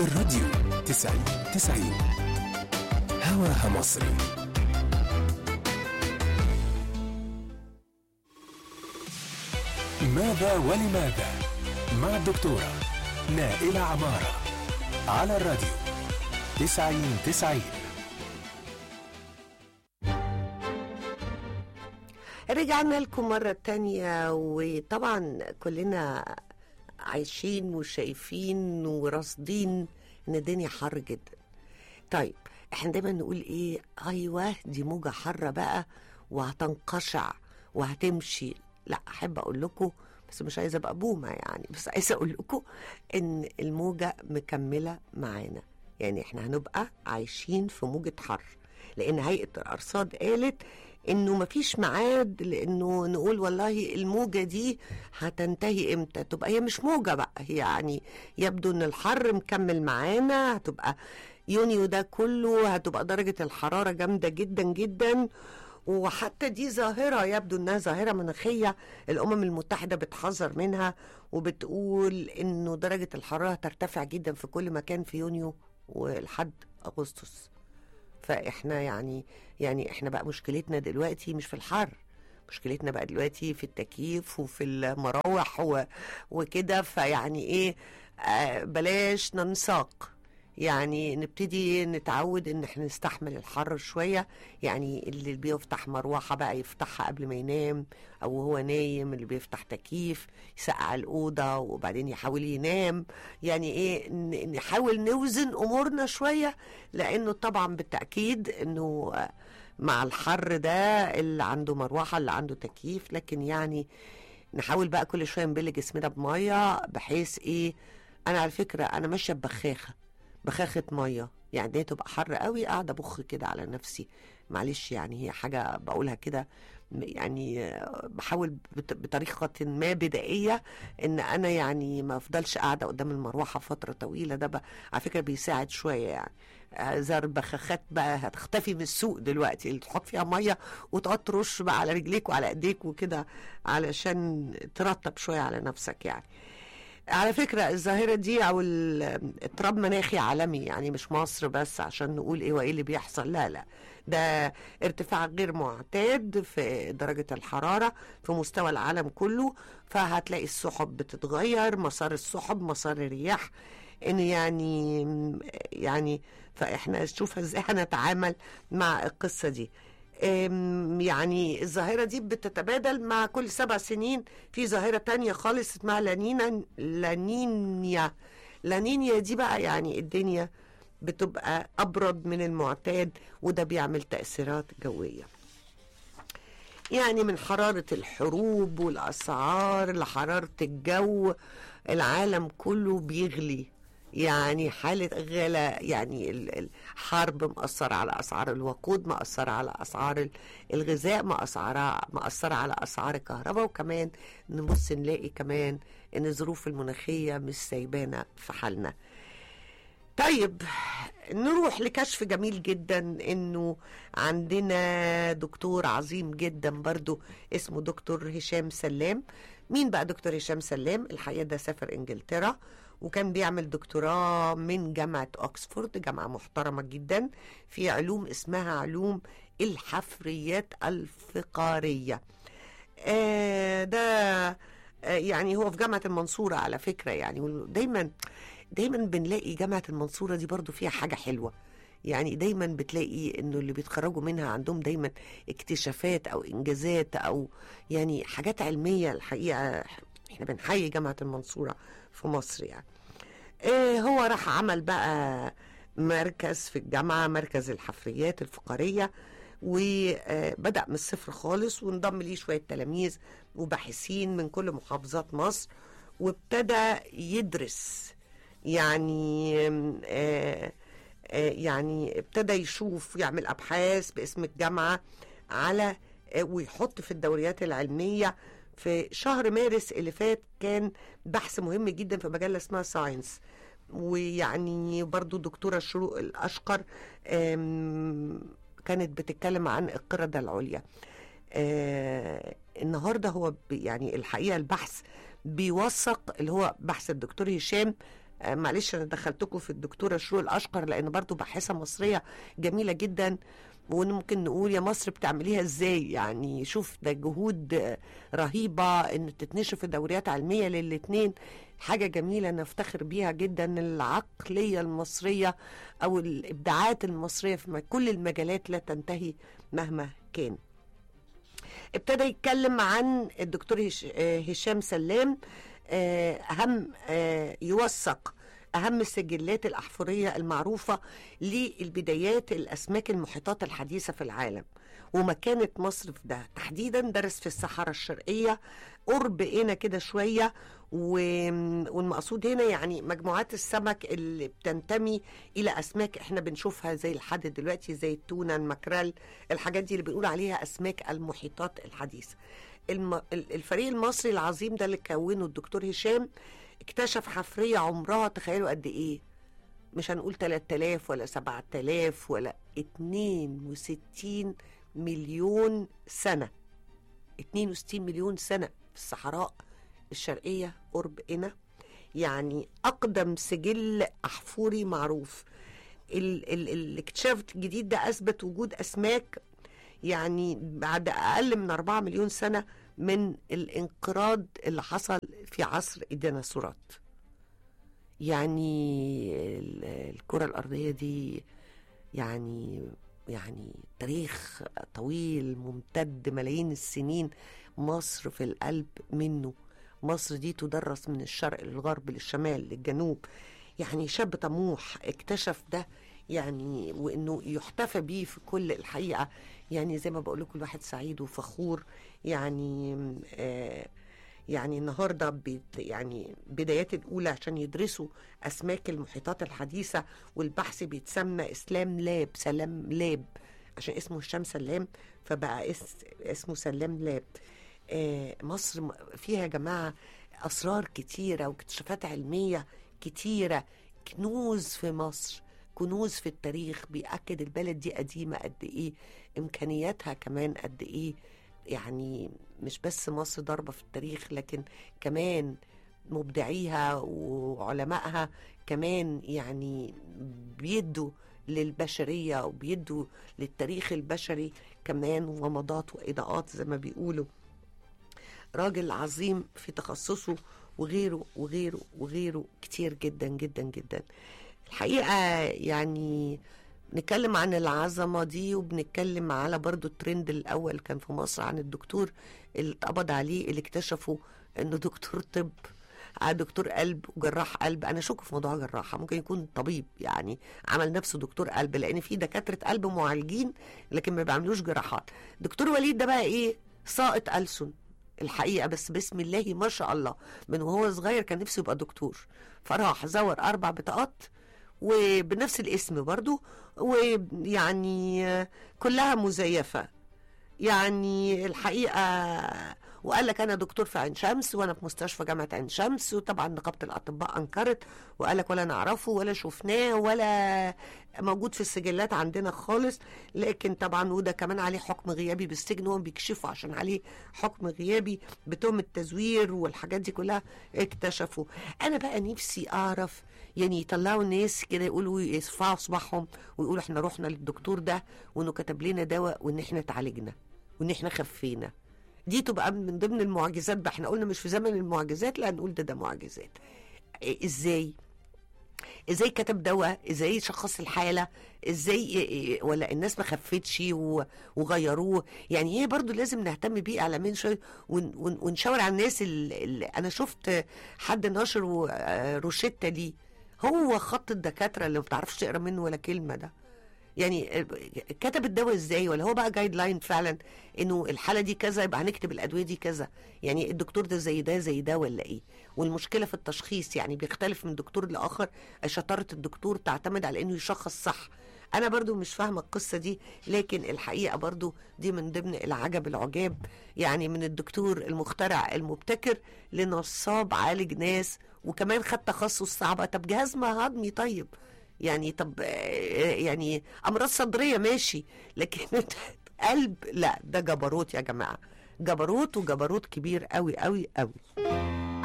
الراديو تسعين تسعين هواها مصري ماذا ولماذا مع الدكتورة نائلة عمارة على الراديو تسعين تسعين رجعنا لكم مرة تانية وطبعا كلنا عايشين وشايفين وراصدين ان الدنيا حر جدا طيب احنا دايما نقول ايه ايوه دي موجة حارة بقى وهتنقشع وهتمشي لا احب اقول لكم بس مش عايزه ابقى بومه يعني بس عايزه اقول لكم ان الموجه مكمله معانا يعني احنا هنبقى عايشين في موجه حر لان هيئه الارصاد قالت انه مفيش ميعاد لانه نقول والله الموجه دي هتنتهي امتى تبقى هي مش موجه بقى هي يعني يبدو ان الحر مكمل معانا هتبقى يونيو ده كله هتبقى درجه الحراره جامده جدا جدا وحتى دي ظاهرة يبدو انها ظاهرة مناخية الامم المتحدة بتحذر منها وبتقول انه درجة الحرارة ترتفع جدا في كل مكان في يونيو ولحد اغسطس فاحنا يعني يعني احنا بقى مشكلتنا دلوقتي مش في الحر مشكلتنا بقى دلوقتي في التكييف وفي المراوح و- وكده فيعني ايه آه بلاش ننساق يعني نبتدي نتعود ان احنا نستحمل الحر شوية يعني اللي بيفتح مروحة بقى يفتحها قبل ما ينام او هو نايم اللي بيفتح تكييف يسقع الأوضة وبعدين يحاول ينام يعني ايه ن- نحاول نوزن امورنا شوية لانه طبعا بالتأكيد انه آه، مع الحر ده اللي عنده مروحة اللي عنده تكييف لكن يعني نحاول بقى كل شوية نبل جسمنا بمية بحيث ايه انا على فكرة انا ماشية ببخاخة بخاخة مية يعني دي تبقى حر قوي قاعدة بخ كده على نفسي معلش يعني هي حاجة بقولها كده م- يعني آه، بحاول بط- بطريقة ما بدائية ان انا يعني ما افضلش قاعدة قدام المروحة فترة طويلة ده بقى على فكرة بيساعد شوية يعني آه، زي البخاخات بقى هتختفي من السوق دلوقتي اللي تحط فيها مية وتقعد ترش بقى على رجليك وعلى ايديك وكده علشان ترطب شوية على نفسك يعني على فكرة الظاهرة دي أو ال- اضطراب مناخي عالمي يعني مش مصر بس عشان نقول إيه وإيه اللي بيحصل لا لا ده ارتفاع غير معتاد في درجة الحرارة في مستوى العالم كله فهتلاقي السحب بتتغير مسار السحب مسار الرياح ان يعني يعني فاحنا نشوف ازاي هنتعامل مع القصة دي أم، يعني الظاهرة دي بتتبادل مع كل سبع سنين في ظاهرة تانية خالص اسمها لانينا لانينيا لانينيا دي بقى يعني الدنيا بتبقى أبرد من المعتاد وده بيعمل تأثيرات جوية يعني من حرارة الحروب والأسعار لحرارة الجو العالم كله بيغلي يعني حالة غلا يعني ال- الحرب مأثرة على أسعار الوقود مأثرة على أسعار ال- الغذاء مأثرة مأثرة على أسعار الكهرباء وكمان نبص نلاقي كمان إن الظروف المناخية مش سايبانا في حالنا طيب نروح لكشف جميل جدا انه عندنا دكتور عظيم جدا برضو اسمه دكتور هشام سلام مين بقى دكتور هشام سلام الحقيقة ده سافر انجلترا وكان بيعمل دكتوراه من جامعة اوكسفورد جامعة محترمة جدا في علوم اسمها علوم الحفريات الفقارية آه ده آه يعني هو في جامعة المنصورة على فكرة يعني دايما دايما بنلاقي جامعة المنصورة دي برضو فيها حاجة حلوة يعني دايما بتلاقي انه اللي بيتخرجوا منها عندهم دايما اكتشافات او انجازات او يعني حاجات علمية الحقيقة احنا بنحيي جامعة المنصورة في مصر يعني إيه هو راح عمل بقى مركز في الجامعة مركز الحفريات الفقارية وبدأ من الصفر خالص وانضم ليه شوية تلاميذ وباحثين من كل محافظات مصر وابتدى يدرس يعني آه آه يعني ابتدى يشوف يعمل أبحاث باسم الجامعة على آه ويحط في الدوريات العلمية في شهر مارس اللي فات كان بحث مهم جدا في مجلة اسمها ساينس ويعني برضو دكتورة شروق الأشقر آم، كانت بتتكلم عن القردة العليا آه النهارده هو ب- يعني الحقيقه البحث بيوثق اللي هو بحث الدكتور هشام آه، معلش انا دخلتكم في الدكتوره شروق الاشقر لان برضو باحثه مصريه جميله جدا وممكن نقول يا مصر بتعمليها ازاي يعني شوف ده جهود آه، رهيبه ان تتنشر دوريات علميه للاثنين حاجه جميله نفتخر بيها جدا العقليه المصريه او الابداعات المصريه في م- كل المجالات لا تنتهي مهما كان ابتدى يتكلم عن الدكتور هش- آه، هشام سلام آه، أهم آه، يوثق أهم السجلات الأحفورية المعروفة للبدايات الأسماك المحيطات الحديثة في العالم ومكانة مصر في ده تحديدا درس في الصحراء الشرقية قرب هنا كده شوية و- والمقصود هنا يعني مجموعات السمك اللي بتنتمي إلى أسماك إحنا بنشوفها زي لحد دلوقتي زي التونة المكرل الحاجات دي اللي بنقول عليها أسماك المحيطات الحديثة الم... ال- الفريق المصري العظيم ده اللي كونه الدكتور هشام اكتشف حفرية عمرها تخيلوا قد ايه مش هنقول 3000 ولا 7000 ولا 62 مليون سنة 62 مليون سنة في الصحراء الشرقية قرب هنا يعني أقدم سجل أحفوري معروف ال ال الاكتشاف الجديد ده أثبت وجود أسماك يعني بعد أقل من 4 مليون سنة من الانقراض اللي حصل في عصر الديناصورات يعني ال- الكرة الأرضية دي يعني يعني تاريخ طويل ممتد ملايين السنين مصر في القلب منه مصر دي تدرس من الشرق للغرب للشمال للجنوب يعني شاب طموح اكتشف ده يعني وانه يحتفى بيه في كل الحقيقه يعني زي ما بقول لكم الواحد سعيد وفخور يعني آه يعني النهارده بيت يعني بدايات الاولى عشان يدرسوا اسماك المحيطات الحديثه والبحث بيتسمى اسلام لاب سلام لاب عشان اسمه هشام سلام فبقى اس اسمه سلام لاب آه مصر م- فيها يا جماعه اسرار كتيره واكتشافات علميه كتيره كنوز في مصر كنوز في التاريخ بيأكد البلد دي قديمة قد إيه إمكانياتها كمان قد إيه يعني مش بس مصر ضربة في التاريخ لكن كمان مبدعيها وعلمائها كمان يعني بيدوا للبشرية وبيدوا للتاريخ البشري كمان ومضات وإضاءات زي ما بيقولوا راجل عظيم في تخصصه وغيره وغيره وغيره كتير جدا جدا جدا الحقيقة يعني نتكلم عن العظمة دي وبنتكلم على برضو الترند الأول كان في مصر عن الدكتور اللي اتقبض عليه اللي اكتشفوا انه دكتور طب آه دكتور قلب وجراح قلب انا شك في موضوع جراحه ممكن يكون طبيب يعني عمل نفسه دكتور قلب لان في دكاتره قلب معالجين لكن ما بيعملوش جراحات دكتور وليد ده بقى ايه ساقط ألسن الحقيقه بس بسم الله ما شاء الله من وهو صغير كان نفسه يبقى دكتور فراح زور اربع بطاقات وبنفس الاسم برضو ويعني آه، كلها مزيفه يعني الحقيقه وقال لك انا دكتور في عين شمس وانا في مستشفى جامعه عين شمس وطبعا نقابه الاطباء انكرت وقال لك ولا نعرفه ولا شفناه ولا موجود في السجلات عندنا خالص لكن طبعا وده كمان عليه حكم غيابي بالسجن هم بيكشفوا عشان عليه حكم غيابي بتهم التزوير والحاجات دي كلها اكتشفوا انا بقى نفسي اعرف يعني يطلعوا الناس كده يقولوا يرفعوا صباحهم ويقولوا احنا رحنا للدكتور ده وانه كتب لنا دواء وان احنا اتعالجنا وان احنا خفينا دي تبقى من ضمن المعجزات بقى احنا قلنا مش في زمن المعجزات لا نقول ده ده معجزات إيه ازاي ازاي كتب دواء ازاي شخص الحاله ازاي إيه إيه ولا الناس ما خفتش و- وغيروه يعني هي برضو لازم نهتم بيه اعلاميا شويه ون- ون- ونشاور على الناس اللي انا شفت حد نشر و- آه، روشته ليه هو خط الدكاتره اللي ما بتعرفش تقرا منه ولا كلمه ده يعني كتب الدواء ازاي ولا هو بقى جايد لاين فعلا انه الحاله دي كذا يبقى هنكتب الادويه دي كذا يعني الدكتور ده زي ده زي ده ولا ايه والمشكله في التشخيص يعني بيختلف من دكتور لاخر شطاره الدكتور تعتمد على انه يشخص صح انا برضو مش فاهمه القصه دي لكن الحقيقه برضو دي من ضمن العجب العجاب يعني من الدكتور المخترع المبتكر لنصاب عالج ناس وكمان خد تخصص صعبه طب جهاز ما هضمي طيب يعني طب آه، يعني امراض صدريه ماشي لكن قلب لا ده جبروت يا جماعه جبروت وجبروت كبير قوي قوي قوي